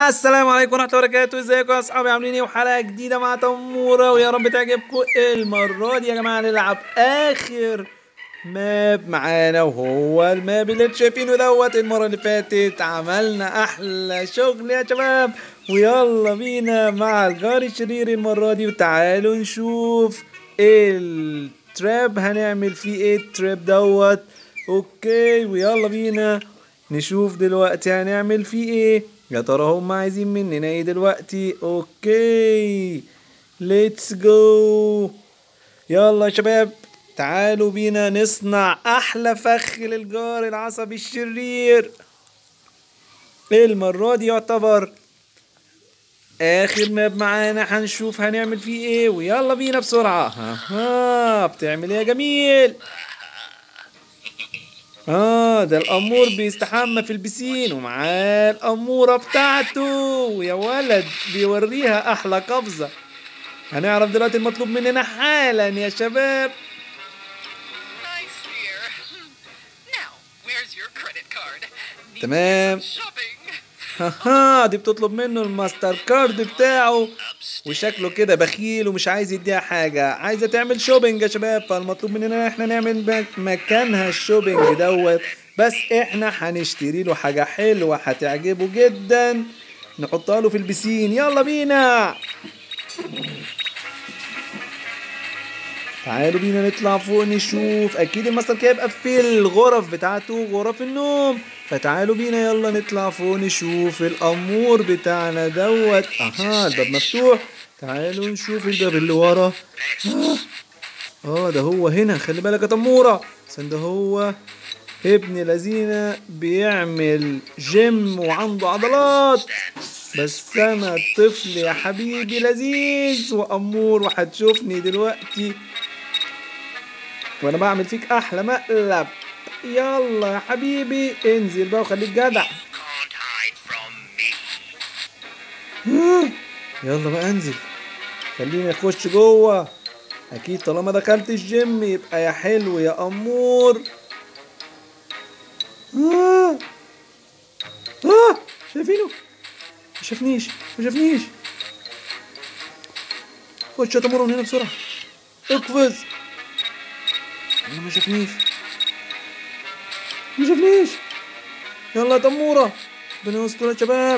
السلام عليكم ورحمة الله وبركاته ازيكم يا اصحابي عاملين ايه وحلقة جديدة مع تمورة ويا رب تعجبكم المرة دي يا جماعة نلعب اخر ماب معانا وهو الماب اللي انتوا شايفينه دوت المرة اللي فاتت عملنا احلى شغل يا شباب ويلا بينا مع الجار الشرير المرة دي وتعالوا نشوف التراب هنعمل فيه ايه التراب دوت اوكي ويلا بينا نشوف دلوقتي هنعمل فيه ايه يا ترى هم عايزين مننا ايه دلوقتي اوكي ليتس جو يلا يا شباب تعالوا بينا نصنع احلى فخ للجار العصبي الشرير المرة دي يعتبر اخر ماب معانا هنشوف هنعمل فيه ايه ويلا بينا بسرعة ها ها بتعمل ايه يا جميل اه ده الامور بيستحمى في البسين ومعاه الاموره بتاعته يا ولد بيوريها احلى قفزه هنعرف دلوقتي المطلوب مننا حالا يا شباب Nice here. Now, where's your credit card? Need تمام. some shopping. هاها دي بتطلب منه الماستر كارد بتاعه وشكله كده بخيل ومش عايز يديها حاجة عايزة تعمل شوبينج يا شباب فالمطلوب مننا احنا نعمل مك- مكانها الشوبينج دوت بس احنا هنشتري له حاجة حلوة هتعجبه جدا نحطها له في البسين يلا بينا تعالوا بينا نطلع فوق نشوف اكيد الماستر كي هيبقى في الغرف بتاعته غرف النوم فتعالوا بينا يلا نطلع فوق نشوف الامور بتاعنا دوت اها الباب مفتوح تعالوا نشوف الباب اللي ورا آه. اه ده هو هنا خلي بالك يا تموره عشان ده هو ابن لذينه بيعمل جيم وعنده عضلات بس انا الطفل يا حبيبي لذيذ وامور وهتشوفني دلوقتي وانا بعمل فيك احلى مقلب يلا يا حبيبي انزل بقى وخليك جدع Can't hide from me. يلا بقى انزل خليني اخش جوه اكيد طالما دخلت الجيم يبقى يا حلو يا امور آه. آه. شايفينه ما شافنيش ما شافنيش خش يا تمر من هنا بسرعه اقفز انا ما شافنيش ما شافنيش يلا يا تموره ربنا يستر يا شباب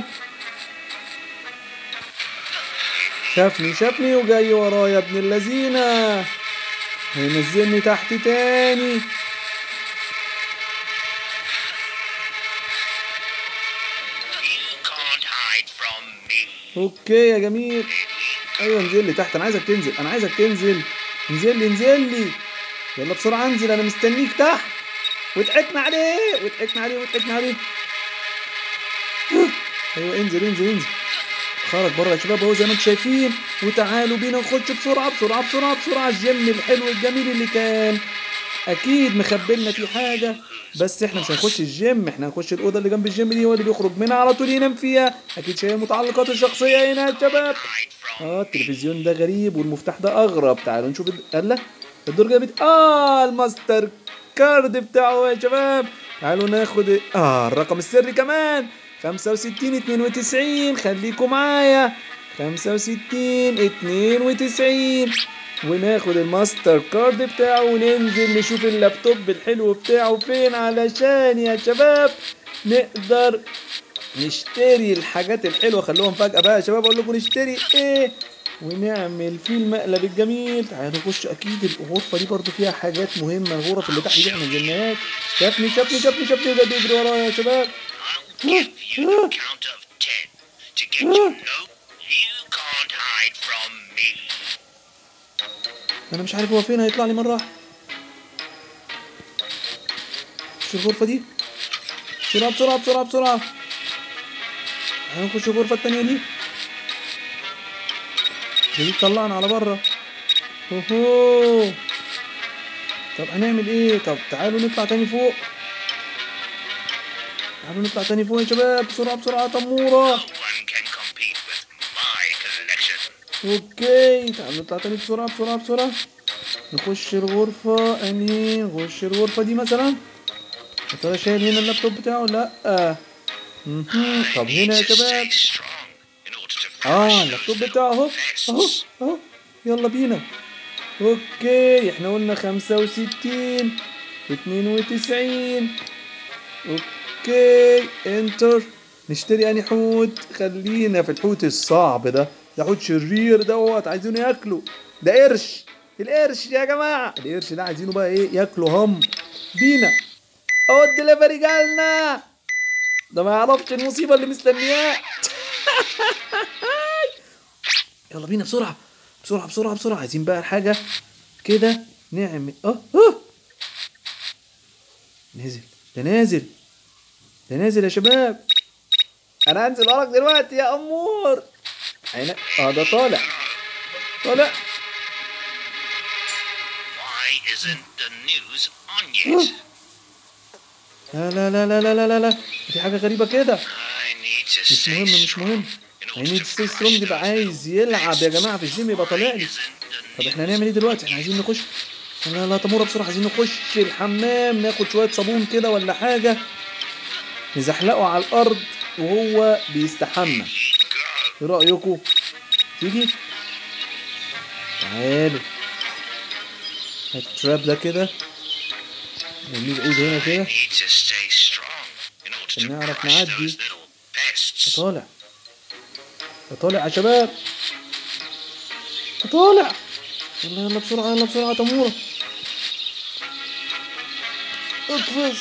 شافني شافني وجاي ورايا ابن اللذينة هينزلني تحت تاني You can't hide from me. اوكي يا جميل ايوه انزل لي تحت انا عايزك تنزل انا عايزك تنزل انزل لي انزل لي يلا بسرعة انزل انا مستنيك تحت وضحكنا عليه وضحكنا عليه وضحكنا عليه ايوه انزل انزل انزل خرج بره يا شباب اهو زي ما انتم شايفين وتعالوا بينا نخش بسرعه بسرعه بسرعه بسرعه الجيم الحلو الجميل اللي كان اكيد مخبلنا فيه حاجه بس احنا مش هنخش الجيم احنا هنخش الاوضه اللي جنب الجيم دي هو اللي بيخرج منها على طول ينام فيها اكيد شايف المتعلقات الشخصيه هنا يا شباب Hide from اه التلفزيون ده غريب والمفتاح ده اغرب تعالوا نشوف ال- الله الدور جابت اه الماستر كارد بتاعه يا شباب تعالوا ناخد اه الرقم السري كمان 65 92 خليكم معايا 65 92 وناخد الماستر كارد بتاعه وننزل نشوف اللابتوب الحلو بتاعه فين علشان يا شباب نقدر نشتري الحاجات الحلوه خلوهم فجاه بقى يا شباب اقول لكم نشتري ايه ونعمل فيه المقلب الجميل تعالوا نخش اكيد الغرفه دي برضو فيها حاجات مهمه الغرف اللي تحت دي احنا نزلناهاش شافني شافني شافني شافني ده بيجري ورايا يا شباب I'll give you the count of ten to get you. No, you can't hide from me. انا مش عارف هو فين هيطلع لي مره واحده مش الغرفه دي بسرعه بسرعه بسرعه بسرعه تعالوا نخش الغرفه التانيه دي دي تطلعنا على بره اوهو طب هنعمل ايه طب تعالوا نطلع تاني فوق تعالوا نطلع تاني فوق يا شباب بسرعه بسرعه يا تموره No one can compete with my collection. اوكي تعالوا نطلع تاني بسرعة بسرعة بسرعة نخش الغرفة انهي نخش الغرفة دي مثلا يا ترى شايل هنا اللابتوب بتاعه لا مهم. طب هنا يا to شباب stay strong. order to اه crush اللابتوب those بتاعه اهو little اهو pests. اهو يلا بينا اوكي احنا قلنا خمسة وستين اتنين وتسعين اوكي انتر نشتري اني حوت خلينا في الحوت الصعب ده ده حوت شرير دوت عايزينه ياكله ده قرش القرش يا جماعة القرش ده عايزينه بقى ايه ياكله هم بينا اهو الدليفري جالنا ده ما يعرفش المصيبة اللي مستنياه يلا بينا بسرعة بسرعة بسرعة بسرعة عايزين بقى حاجة كده نعمل اه اه نزل ده نازل ده نازل يا شباب انا هنزل وراك دلوقتي يا امور عينك اه ده طالع طالع Why isn't the news on yet? لا لا لا لا لا لا لا لا في حاجة غريبة كده I need to مش stay مهم مش strong مهم in order عيني to ستي crush سترونج يبقى those عايز little يلعب يا جماعة pests. في الجيم يبقى طالع لي Isn't the طب احنا news هنعمل ايه دلوقتي احنا عايزين نخش لا لا تمورة بسرعة عايزين نخش الحمام ناخد شوية صابون كده ولا حاجة نزحلقه على الأرض وهو بيستحمى Go. ايه رأيكم؟ تيجي؟ تعالوا هات التراب ده كده نرميه بعيد هنا I كده need to stay strong in order to عشان نعرف crush نعدي. those little pests. طالع طالع يا شباب طالع يلا يلا بسرعة يلا بسرعة يا تمورة اقفز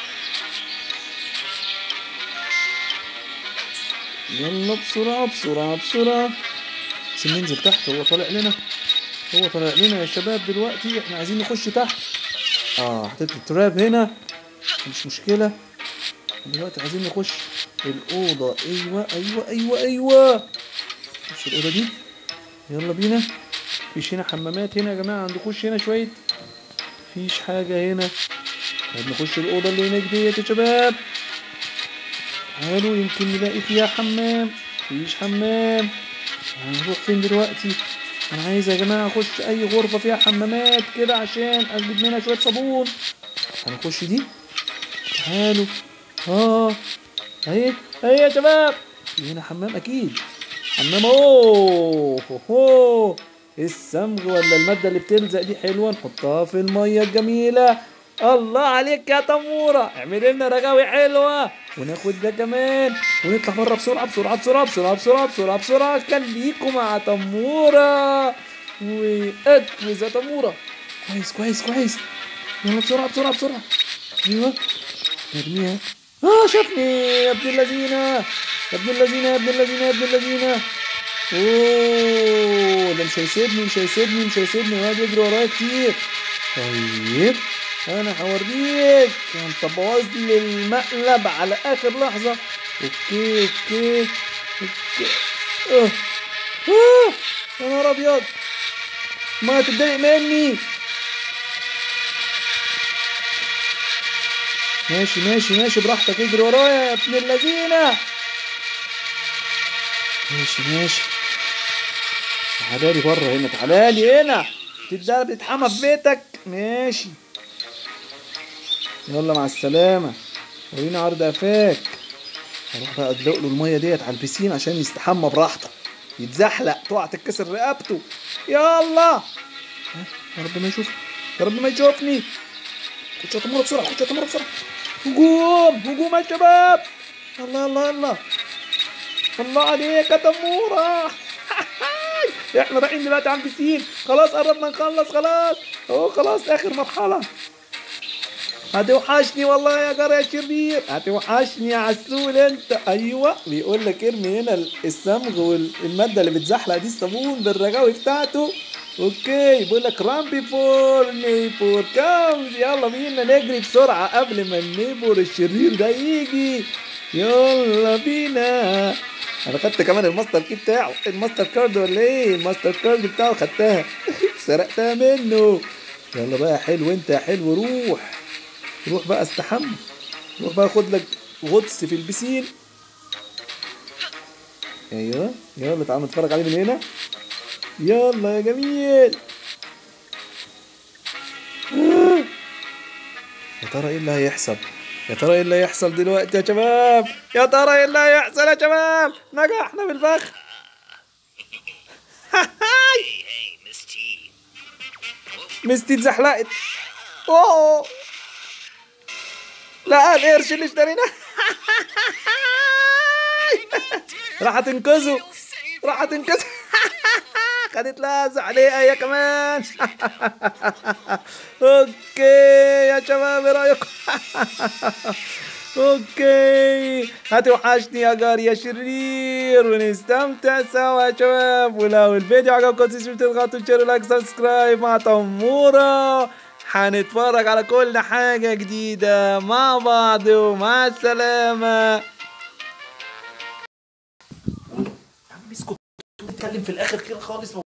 يلا بسرعة بسرعة بسرعة بس ننزل تحت هو طالع لنا هو طالع لنا يا شباب دلوقتي احنا عايزين نخش تحت اه حطيت التراب هنا مش مشكلة دلوقتي عايزين نخش الأوضة أيوة أيوة أيوة أيوة نخش الأوضة دي يلا بينا مفيش هنا حمامات هنا يا جماعة عندكوش هنا شوية مفيش حاجة هنا طيب نخش الأوضة اللي هناك ديت يا شباب تعالوا يمكن نلاقي فيها حمام مفيش حمام هنروح فين دلوقتي أنا عايز يا جماعة أخش أي غرفة فيها حمامات كده عشان أجيب منها شوية صابون هنخش دي تعالوا اه اهي اهي يا شباب في هنا حمام اكيد حمام اوه هو هو. الصمغ ولا المادة اللي بتلزق دي حلوة نحطها في المية الجميلة الله عليك يا تمورة اعمل لنا رغاوي حلوة وناخد ده كمان ونطلع بره بسرعة بسرعة بسرعة بسرعة بسرعة بسرعة بسرعة خليكوا مع تمورة وأكفز يا تمورة كويس كويس كويس يلا بسرعة بسرعة بسرعة ايوه نرميها اه شافني يا ابن اللذينة يا ابن اللذينة يا ابن اللذينة يا ابن اللذينة اوه ده مش هيسيبني مش هيسيبني مش هيسيبني وهو بيجري ورايا كتير طيب انا هوريك انت بوظ لي المقلب على اخر لحظة اوكي اوكي اوكي اه اه يا نهار ابيض ما تتضايق مني ماشي ماشي ماشي براحتك اجري ورايا يا ابن اللذينة ماشي ماشي تعالالي بره هنا تعالالي هنا تتدار بتتحمى في بيتك ماشي يلا مع السلامة ورينا عرض قفاك هروح بقى ادلق له المية ديت على البسين عشان يستحمى براحته يتزحلق تقع تتكسر رقبته يلا ها، يا رب ما يشوفني يا رب ما يشوفني خش يا تمورة بسرعة خش يا تمورة بسرعة هجوم هجوم يا شباب الله الله الله الله عليك يا تمورة احنا رايحين دلوقتي على البسين خلاص قربنا نخلص خلاص اهو خلاص اخر مرحلة هتوحشني والله يا جرى يا شرير هتوحشني يا عسول انت ايوه بيقول لك ارمي هنا الصمغ والماده اللي بتزحلق دي الصابون بالرجاوي بتاعته اوكي بيقول لك ران بيفور نيبور كامز يلا بينا نجري بسرعه قبل ما النيبور الشرير ده يجي يلا بينا انا خدت كمان الماستر كي بتاعه الماستر كارد ولا ايه الماستر كارد بتاعه خدتها سرقتها منه يلا بقى يا حلو انت يا حلو روح روح بقى استحمى روح بقى خد لك غطس في البسين ايوه يلا تعال نتفرج عليه من هنا يلا يا جميل آه. يا ترى ايه اللي هيحصل يا ترى ايه اللي هيحصل دلوقتي يا شباب يا ترى ايه اللي هيحصل يا شباب نجحنا بالفخ Hey, hey, Miss T. مستي اتزحلقت اوه لا القرش اللي اشتريناه راح تنقذه راح تنقذه خدت لها زحليقه هي كمان اوكي يا شباب ايه رايكم اوكي هتوحشني يا جار يا شرير ونستمتع سوا يا شباب ولو الفيديو عجبكم تنسوا تضغطوا شير لايك سبسكرايب مع تمورة هنتفرج على كل حاجة جديدة مع بعض ومع السلامة اسكت بتتكلم في الاخر كده خالص